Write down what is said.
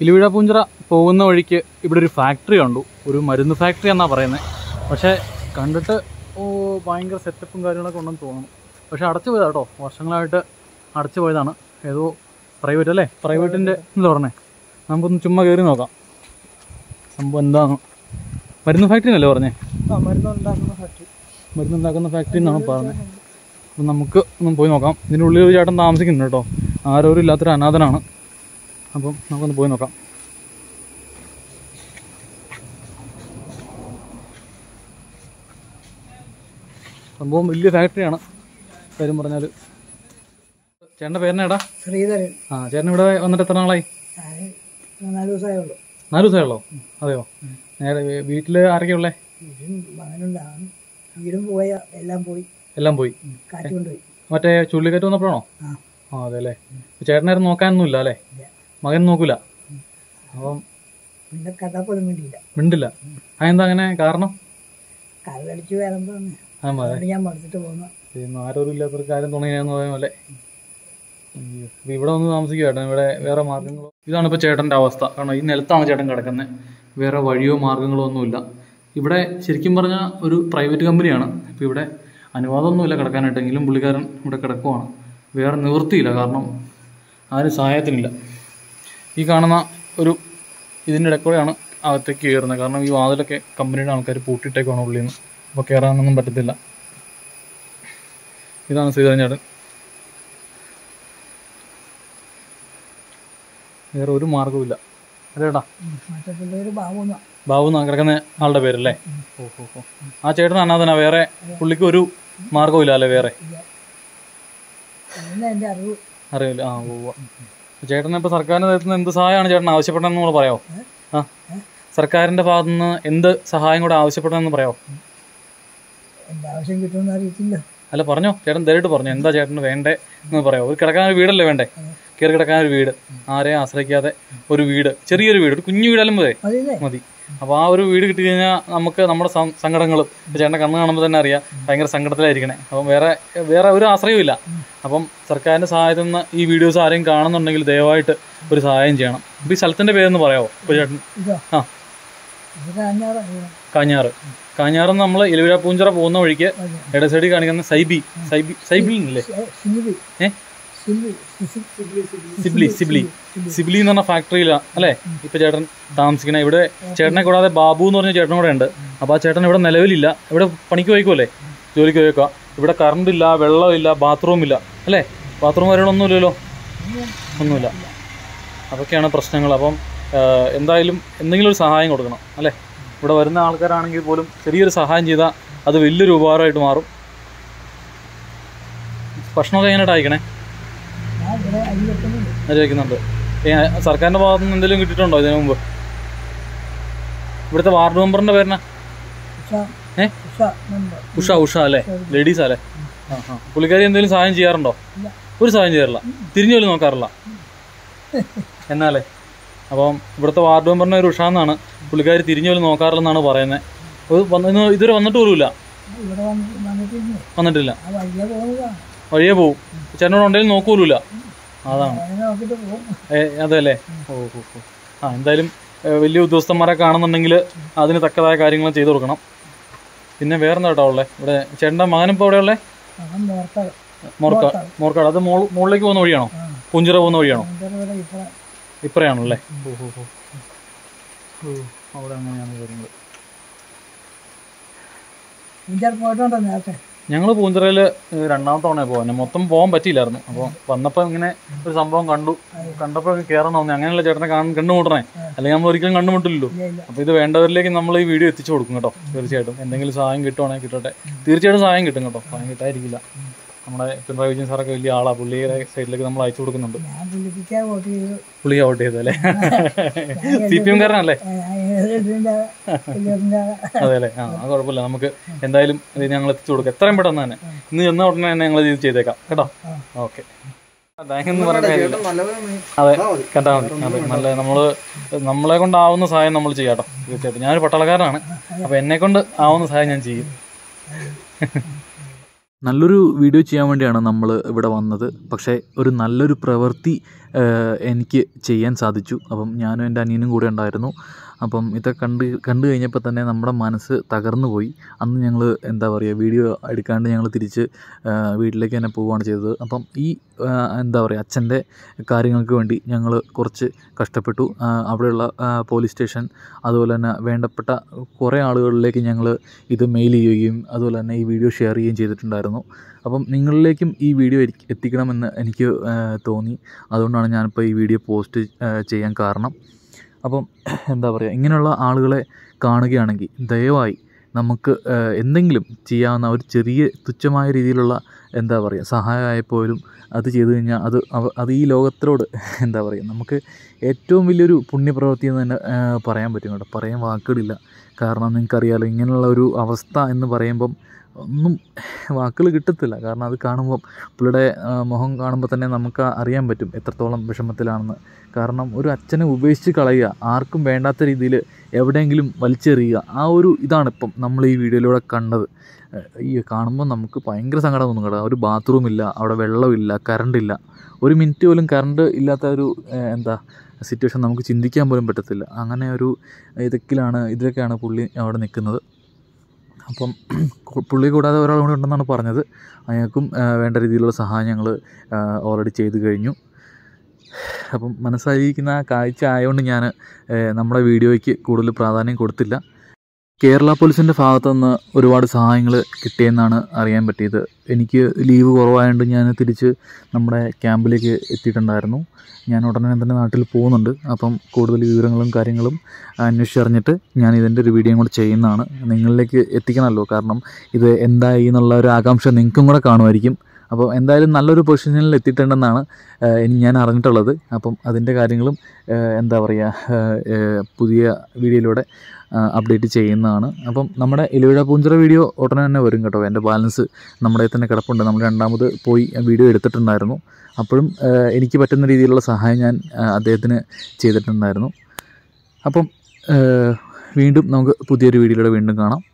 ഇലുവിഴ പൂഞ്ചിറ പോകുന്ന വഴിക്ക് ഇവിടെ ഒരു ഫാക്ടറി കണ്ടു ഒരു മരുന്ന് ഫാക്ടറി എന്നാണ് പറയുന്നത് പക്ഷേ കണ്ടിട്ട് ഓ ഭയങ്കര സെറ്റപ്പും കാര്യങ്ങളൊക്കെ ഉണ്ടെന്ന് തോന്നുന്നു പക്ഷേ അടച്ചു പോയതാ കേട്ടോ വർഷങ്ങളായിട്ട് അടച്ചു പോയതാണ് ഏതോ പ്രൈവറ്റ് അല്ലേ പ്രൈവറ്റിൻ്റെ എന്താ പറഞ്ഞേ നമുക്കൊന്ന് ചുമ്മാ കയറി നോക്കാം സംഭവം എന്താണ് മരുന്ന് ഫാക്ടറി എന്നല്ലേ പറഞ്ഞേ ആ മരുന്നുണ്ടാക്കുന്ന ഫാക്ടറി മരുന്നുണ്ടാക്കുന്ന ഫാക്ടറി എന്നാണ് പറഞ്ഞത് അപ്പം നമുക്ക് ഒന്ന് പോയി നോക്കാം ഇതിൻ്റെ ഉള്ളിൽ ഒരു ചേട്ടൻ താമസിക്കുന്നുണ്ട് കേട്ടോ ആരോരും ഇല്ലാത്തൊരു അനാഥനാണ് അപ്പം നമുക്കൊന്ന് പോയി നോക്കാം സംഭവം വലിയ ഫാക്ടറിയാണ് കാര്യം പറഞ്ഞാൽ ചേട്ടൻ്റെ പേരെന്നേടാ ശ്രീധരൻ ആ ചേട്ടൻ ഇവിടെ വന്നിട്ട് എത്ര നാളായി ഞാൻ മൂന്നാല് ദിവസമേ ഉള്ളൂ നാല് ദിവസമേ ഉള്ളോ അതെയോ നേരെ വീട്ടിൽ ആരൊക്കെയാ ഉള്ളേ വീടും മകനുണ്ടാകും വീടും പോയ എല്ലാം പോയി എല്ലാം പോയി കാറ്റ് കൊണ്ടുപോയി മറ്റേ ചുള്ളിക്കാറ്റ് വന്നപ്പോഴാണോ ആ ആ അതെ അല്ലേ ചേട്ടനാരും നോക്കാനൊന്നുമില്ല അല്ലേ ഇല്ല. മകൻ നോക്കൂല അപ്പം പിന്നെ കഥാപ്പോലും വേണ്ടിയില്ല മിണ്ടില്ല അതെന്താ അങ്ങനെ കാരണം കല്ലടിച്ച് വരുമ്പോൾ ആ മതി അതുകൊണ്ട് ഞാൻ മടുത്തിട്ട് പോന്നു ഇന്ന് ആരോരും ഇല്ലാത്തൊരു കാര്യം തുടങ്ങിയെന്ന് പറയുന്ന പോലെ അയ്യോ. ഇപ്പൊ ഇവിടെ വന്ന് താമസിക്കുക ചേട്ടൻ ഇവിടെ വേറെ മാർഗങ്ങളോ ഇതാണ് ഇപ്പോൾ ചേട്ടൻ്റെ അവസ്ഥ കാരണം ഈ നിലത്താണ് ചേട്ടൻ കിടക്കുന്നത് വേറെ വഴിയോ മാർഗങ്ങളോ ഒന്നുമില്ല ഇവിടെ ശരിക്കും പറഞ്ഞാൽ ഒരു പ്രൈവറ്റ് കമ്പനിയാണ് ഇപ്പോൾ ഇവിടെ അനുവാദമൊന്നുമില്ല കിടക്കാനായിട്ടെങ്കിലും പുള്ളിക്കാരൻ ഇവിടെ കിടക്കുവാണ് വേറെ നിവൃത്തിയില്ല കാരണം ആരും സഹായത്തിനില്ല ഈ കാണുന്ന ഒരു ഇതിൻ്റെ ഇടയ്ക്കൂടെയാണ് അകത്തേക്ക് കയറുന്നത് കാരണം ഈ വാതിലൊക്കെ കമ്പനിയുടെ ആൾക്കാർ പൂട്ടിയിട്ടേക്കാണ് ഉള്ളിൽ നിന്ന് അപ്പോൾ കയറാനൊന്നും പറ്റത്തില്ല ഇതാണ് ശ്രീധരൻ ചേട്ടൻ വേറെ ഒരു മാർഗവുമില്ല അതേടാ മറ്റേ പിള്ളേർ ബാബുന്ന ബാബു എന്നാ കിടക്കുന്ന ആളുടെ പേരല്ലേ ഓ ഓ ഓ ആ ചേട്ടൻ അനാഥനാ വേറെ പുള്ളിക്ക് ഒരു മാർഗവുമില്ല അല്ലേ വേറെ പിന്നെ എൻ്റെ അറിവ് അറിയില്ല ആ ഓ ഓ. ചേട്ടൻ ഇപ്പോൾ സർക്കാരിൻ്റെ തരത്തിൽ നിന്ന് എന്ത് സഹായമാണ് ചേട്ടൻ ആവശ്യപ്പെട്ടതെന്ന് നമ്മൾ പറയാമോ ആ സർക്കാരിൻ്റെ ഭാഗത്തു നിന്ന് എന്ത് സഹായം കൂടെ ആവശ്യപ്പെട്ടതെന്ന് പറയാമോ എൻ്റെ ആവശ്യം കിട്ടുമെന്ന് അറിയത്തില്ല അല്ല പറഞ്ഞോ ചേട്ടൻ ധൈര്യമായിട്ട് പറഞ്ഞു എന്താ ചേട്ടന് വേണ്ടേ എന്ന് പറയാമോ ഒരു കിടക്കാൻ ഒരു വീടല്ലേ വേണ്ടേ കയറി കിടക്കാൻ ഒരു വീട് ആരെയും ആശ്രയിക്കാതെ ഒരു വീട് ചെറിയൊരു വീട് ഒരു കുഞ്ഞു വീടാലും മതി മതിയല്ലേ മതി അപ്പോൾ ആ ഒരു വീട് കിട്ടി കഴിഞ്ഞാൽ നമുക്ക് നമ്മുടെ സങ്കടങ്ങൾ ചേട്ടൻ്റെ കണ്ണ് കാണുമ്പോൾ തന്നെ അറിയാം ഭയങ്കര സങ്കടത്തിലായിരിക്കണേ അപ്പം വേറെ വേറെ ഒരു ആശ്രയവും ഇല്ല അപ്പം സർക്കാരിൻ്റെ സഹായത്തിൽ നിന്ന് ഈ വീഡിയോസ് ആരെയും കാണുന്നുണ്ടെങ്കിൽ ദയവായിട്ട് ഒരു സഹായം ചെയ്യണം അപ്പോൾ ഈ സ്ഥലത്തിൻ്റെ പേരെന്ന് പറയാമോ ഇപ്പോൾ ചേട്ടൻ ഇതോ ആ ഇത് കാഞ്ഞാറ് അറിയണം കാഞ്ഞാറ് കാഞ്ഞാറ് നമ്മൾ ഇലവിര പൂഞ്ചിറ പോകുന്ന വഴിക്ക് ഇട സൈഡിൽ കാണിക്കുന്ന സൈബി സൈബി സൈബിൾ അല്ലേ സിൽവി ഏ സിൽവി സിൽവി സിബ്ലി സിബ്ലി സിബ്ലി എന്ന് പറഞ്ഞ ഫാക്ടറിയിലാണ് അല്ലേ ഇപ്പൊ ചേട്ടൻ താമസിക്കണേ ഇവിടെ ചേട്ടനെ കൂടാതെ ബാബു എന്ന് പറഞ്ഞ ചേട്ടനും കൂടെ ഉണ്ട് അപ്പോൾ ആ ചേട്ടൻ ഇവിടെ നിലവിലില്ല ഇവിടെ പണിക്ക് പോയിക്കോല്ലേ ജോലിക്ക് പോയേക്കുക ഇവിടെ കറണ്ട് ഇല്ല വെള്ളമില്ല ബാത്റൂം ഇല്ല അല്ലേ ബാത്റൂം കാര്യങ്ങളൊന്നുമില്ലല്ലോ ഒന്നുമില്ല അതൊക്കെയാണ് പ്രശ്നങ്ങൾ അപ്പം ആ, എന്തായാലും എന്തെങ്കിലും ഒരു സഹായം കൊടുക്കണം അല്ലേ ഇവിടെ വരുന്ന ആൾക്കാരാണെങ്കിൽ പോലും ചെറിയൊരു സഹായം ചെയ്താൽ അത് വലിയൊരു ഉപകാരമായിട്ട് മാറും ഭക്ഷണമൊക്കെ എങ്ങനെയായിട്ട് അയക്കണേ ഞാൻ ഇവിടെ അരി വെക്കുന്നുണ്ട് അത് ചോദിക്കുന്നുണ്ട് ഏ, സർക്കാരിന്റെ ഭാഗത്ത് നിന്ന് എന്തെങ്കിലും കിട്ടിയിട്ടുണ്ടോ ഇതിനു മുമ്പ് ഇവിടുത്തെ വാർഡ് മെമ്പറിന്റെ പേരെന്നാ ഉഷ ഏ? ഉഷ നമ്പർ ഉഷ ഉഷ അല്ലേ ലേഡീസ് അല്ലേ ആ ആ പുള്ളിക്കാരി എന്തെങ്കിലും സഹായം ചെയ്യാറുണ്ടോ ഇല്ല. ഒരു സഹായം ചെയ്യാറില്ല തിരിഞ്ഞു പോലും നോക്കാറില്ല എന്നാലേ അപ്പം ഇവിടുത്തെ വാർഡ് മെമ്പറിന്റെ ഒരു ഉഷ എന്നാണ് പുള്ളിക്കാരി തിരിഞ്ഞു പോലും നോക്കാറില്ലെന്നാണ് പറയുന്നത് ഒരു വന്ന് ഇന്ന് ഇതുവരെ വന്നിട്ട് പോലുമില്ല ഇവിടെ വന്ന് വന്നിട്ടിരുന്നു വന്നിട്ടില്ല ആ വഴിയെ പോകുന്നതാണ് വഴിയേ പോവും ചേട്ടനോട് ഉണ്ടെങ്കിൽ നോക്കൂല അതാണ് അങ്ങനെ നോക്കിയിട്ട് പോകും ഏ, അതെല്ലേ ഓ ഓ ഓ ആ എന്തായാലും ഏ, വലിയ ഉദ്യോഗസ്ഥന്മാരെ കാണുന്നുണ്ടെങ്കിൽ അതിന് തക്കതായ കാര്യങ്ങൾ ചെയ്തു കൊടുക്കണം പിന്നെ വേറെന്താ കേട്ടോ ഉള്ളത് ഇവിടെ ചേട്ടൻ്റെ മകനിപ്പോൾ എവിടെ ഉള്ളത് അവൻ മോർത്താൽ മോർക്കാട് മോർക്കാട് അത് മോൾ മുകളിലേക്ക് പോകുന്ന വഴിയാണോ ആ പുഞ്ചിറ പോകുന്ന വഴിയാണോ അതിൻ്റെ ഇവിടെ ഇപ്പം ഇപ്പറയാണല്ലേ ഓ ഓ ഓ ഓ അവിടെ അങ്ങനെയാണ് വരുന്നത് ഇഞ്ചാർ പോയിട്ടുണ്ടോ നേരത്തെ ഞങ്ങൾ പൂഞ്ചിറയിൽ രണ്ടാമത്തെ തവണ പോകാൻ മൊത്തം പോകാൻ പറ്റിയില്ലായിരുന്നു അപ്പോൾ വന്നപ്പോൾ ഇങ്ങനെ ഒരു സംഭവം കണ്ടു കണ്ടപ്പോൾ കയറണം തോന്നി അങ്ങനെയല്ല ചേട്ടനെ കാണാൻ കണ്ടുമുട്ടണേ അല്ലെങ്കിൽ നമ്മൾ ഒരിക്കലും കണ്ടുമുട്ടില്ലല്ലോ ഇല്ല ഇല്ല അപ്പോൾ ഇത് വേണ്ടവരിലേക്ക് നമ്മൾ ഈ വീഡിയോ എത്തിച്ചു കൊടുക്കും കേട്ടോ തീർച്ചയായിട്ടും എന്തെങ്കിലും സഹായം കിട്ടുവാണെങ്കിൽ കിട്ടട്ടെ തീർച്ചയായിട്ടും സഹായം കിട്ടും കേട്ടോ സഹായം കിട്ടാതിരിക്കില്ല നമ്മുടെ പിണറായി വിജയൻ സാറൊക്കെ വലിയ ആളാണ് പുള്ളിയുടെ സൈഡിലേക്ക് നമ്മൾ അയച്ചു കൊടുക്കുന്നുണ്ട് ഞാൻ പുള്ളിപ്പിക്കാൻ വോട്ട് ചെയ്തു പുള്ളി ഔട്ട് ചെയ്തല്ലേ സി പി എം കാരനല്ലേ ഇതിൻ്റെ ഇതിൻ്റെ അതെ അല്ലേ ആ അത് കുഴപ്പമില്ല നമുക്ക് എന്തായാലും ഇത് ഞങ്ങൾ എത്തിച്ചു കൊടുക്കാം എത്രയും പെട്ടെന്ന് തന്നെ ഇന്ന് ചെന്ന ഉടനെ തന്നെ ഞങ്ങൾ ഇത് ചെയ്തേക്കാം കേട്ടോ ഓക്കെ താങ്ക് എന്ന് പറഞ്ഞ കാര്യമില്ല അതെ കണ്ടാൽ മതി അതെ നല്ല നമ്മൾ നമ്മളെ കൊണ്ടാവുന്ന സഹായം നമ്മൾ ചെയ്യാം കേട്ടോ തീർച്ചയായിട്ടും ഞാനൊരു പട്ടാളക്കാരനാണ് അപ്പോൾ എന്നെ കൊണ്ട് ആവുന്ന സഹായം ഞാൻ ചെയ്യും നല്ലൊരു വീഡിയോ ചെയ്യാൻ വേണ്ടിയാണ് നമ്മൾ ഇവിടെ വന്നത് പക്ഷേ ഒരു നല്ലൊരു പ്രവൃത്തി ഏഹ്, എനിക്ക് ചെയ്യാൻ സാധിച്ചു അപ്പം ഞാനും എൻ്റെ അനിയനും കൂടെ ഉണ്ടായിരുന്നു അപ്പം ഇതൊക്കെ കണ്ട് കണ്ടു കഴിഞ്ഞപ്പോൾ തന്നെ നമ്മുടെ മനസ്സ് തകർന്നു പോയി അന്ന് ഞങ്ങൾ എന്താ പറയുക വീഡിയോ എടുക്കാണ്ട് ഞങ്ങൾ തിരിച്ച് ഏഹ്, വീട്ടിലേക്ക് തന്നെ പോവുകയാണ് ചെയ്തത് അപ്പം ഈ ഏഹ്, എന്താ പറയുക അച്ഛൻ്റെ കാര്യങ്ങൾക്ക് വേണ്ടി ഞങ്ങൾ കുറച്ച് കഷ്ടപ്പെട്ടു ആഹ്, അവിടെയുള്ള ആഹ്, പോലീസ് സ്റ്റേഷൻ അതുപോലെ തന്നെ വേണ്ടപ്പെട്ട കുറേ ആളുകളിലേക്ക് ഞങ്ങൾ ഇത് മെയിൽ ചെയ്യുകയും അതുപോലെ തന്നെ ഈ വീഡിയോ ഷെയർ ചെയ്യുകയും ചെയ്തിട്ടുണ്ടായിരുന്നു അപ്പം നിങ്ങളിലേക്കും ഈ വീഡിയോ എത്തി- എത്തിക്കണമെന്ന് എനിക്ക് ഏഹ്, തോന്നി അതുകൊണ്ടാണ് ഞാനിപ്പോൾ ഈ വീഡിയോ പോസ്റ്റ് ഏഹ്, ചെയ്യാൻ കാരണം അപ്പം എന്താ പറയുക ഇങ്ങനെയുള്ള ആളുകളെ കാണുകയാണെങ്കിൽ ദയവായി നമുക്ക് ഏഹ്, എന്തെങ്കിലും ചെയ്യാവുന്ന ഒരു ചെറിയ തുച്ഛമായ രീതിയിലുള്ള എന്താ പറയുക സഹായമായപ്പോലും അത് ചെയ്തു കഴിഞ്ഞാൽ അത് അവ- അത് ഈ ലോകത്തിലോട് എന്താ പറയുക നമുക്ക് ഏറ്റവും വലിയൊരു പുണ്യപ്രവൃത്തി എന്ന് തന്നെ ഏഹ്, പറയാൻ പറ്റും കേട്ടോ പറയാൻ വാക്കുകളില്ല കാരണം നിങ്ങൾക്കറിയാലോ ഇങ്ങനെയുള്ള ഒരു അവസ്ഥ എന്ന് പറയുമ്പം ഒന്നും വാക്കുകൾ കിട്ടത്തില്ല കാരണം അത് കാണുമ്പം പുള്ളിയുടെ ആ, മുഖം കാണുമ്പോൾ തന്നെ നമുക്ക് അറിയാൻ പറ്റും എത്രത്തോളം വിഷമത്തിലാണെന്ന് കാരണം ഒരു അച്ഛനെ ഉപേക്ഷിച്ച് കളയുക ആർക്കും വേണ്ടാത്ത രീതിയിൽ എവിടെയെങ്കിലും വലിച്ചെറിയുക ആ ഒരു ഇതാണ് ഇപ്പം നമ്മൾ ഈ വീഡിയോയിലൂടെ കണ്ടത് ഏഹ് ഈ കാണുമ്പോൾ നമുക്ക് ഭയങ്കര സങ്കടം തോന്നും കേട്ടോ ഒരു ബാത്റൂം ഇല്ല അവിടെ വെള്ളമില്ല കറണ്ട് ഇല്ല ഒരു മിനിറ്റ് പോലും കറണ്ട് ഇല്ലാത്ത ഒരു ഏഹ് എന്താ സിറ്റുവേഷൻ നമുക്ക് ചിന്തിക്കാൻ പോലും പറ്റത്തില്ല അങ്ങനെ ഒരു ഇതൊക്കെയാണ് ഇതിലൊക്കെയാണ് പുള്ളി അവിടെ നിൽക്കുന്നത് അപ്പം കു- പുള്ളി കൂടാതെ ഒരാൾ കൂടെ ഉണ്ടെന്നാണ് പറഞ്ഞത് അയാൾക്കും ആ, വേണ്ട രീതിയിലുള്ള സഹായം ഞങ്ങൾ ഓൾറെഡി ചെയ്തു കഴിഞ്ഞു അപ്പം മനസ്സായിരിക്കുന്ന ആ കാഴ്ച ആയതുകൊണ്ട് ഞാൻ നമ്മുടെ വീഡിയോയ്ക്ക് കൂടുതൽ പ്രാധാന്യം കൊടുത്തില്ല കേരള പോലീസിൻ്റെ ഭാഗത്തു നിന്ന് ഒരുപാട് സഹായങ്ങൾ കിട്ടിയെന്നാണ് അറിയാൻ പറ്റിയത് എനിക്ക് ലീവ് കുറവായതുകൊണ്ട് ഞാൻ തിരിച്ച് നമ്മുടെ ക്യാമ്പിലേക്ക് എത്തിയിട്ടുണ്ടായിരുന്നു ഞാൻ ഉടനെ തന്നെ നാട്ടിൽ പോകുന്നുണ്ട് അപ്പം കൂടുതൽ വിവരങ്ങളും കാര്യങ്ങളും അന്വേഷിച്ചറിഞ്ഞിട്ട് ഞാൻ ഇതിൻ്റെ ഒരു വീഡിയോ കൂടെ ചെയ്യുന്നതാണ് നിങ്ങളിലേക്ക് എത്തിക്കണമല്ലോ കാരണം ഇത് എന്തായി എന്നുള്ള ഒരു ആകാംക്ഷ നിങ്ങൾക്കും കൂടെ കാണുമായിരിക്കും അപ്പോൾ എന്തായാലും നല്ലൊരു പൊസിഷനിൽ എത്തിയിട്ടുണ്ടെന്നാണ് ഏഹ്, ഇനി ഞാൻ അറിഞ്ഞിട്ടുള്ളത് അപ്പം അതിൻ്റെ കാര്യങ്ങളും ഏഹ്, എന്താ പറയുക ഏഹ്, ഏഹ്, പുതിയ വീഡിയോയിലൂടെ അപ്ഡേറ്റ് ചെയ്യുന്നതാണ് അപ്പം നമ്മുടെ ഇലവിഴ പൂഞ്ചിറ വീഡിയോ ഉടനെ തന്നെ വരും കേട്ടോ എൻ്റെ ബാലൻസ് നമ്മുടെ തന്നെ കിടപ്പുണ്ട് നമ്മൾ രണ്ടാമത് പോയി വീഡിയോ എടുത്തിട്ടുണ്ടായിരുന്നു അപ്പോഴും ഏഹ്, എനിക്ക് പറ്റുന്ന രീതിയിലുള്ള സഹായം ഞാൻ ഏഹ്, അദ്ദേഹത്തിന് ചെയ്തിട്ടുണ്ടായിരുന്നു അപ്പം ഏഹ്, വീണ്ടും നമുക്ക് പുതിയൊരു വീഡിയോയിലൂടെ വീണ്ടും കാണാം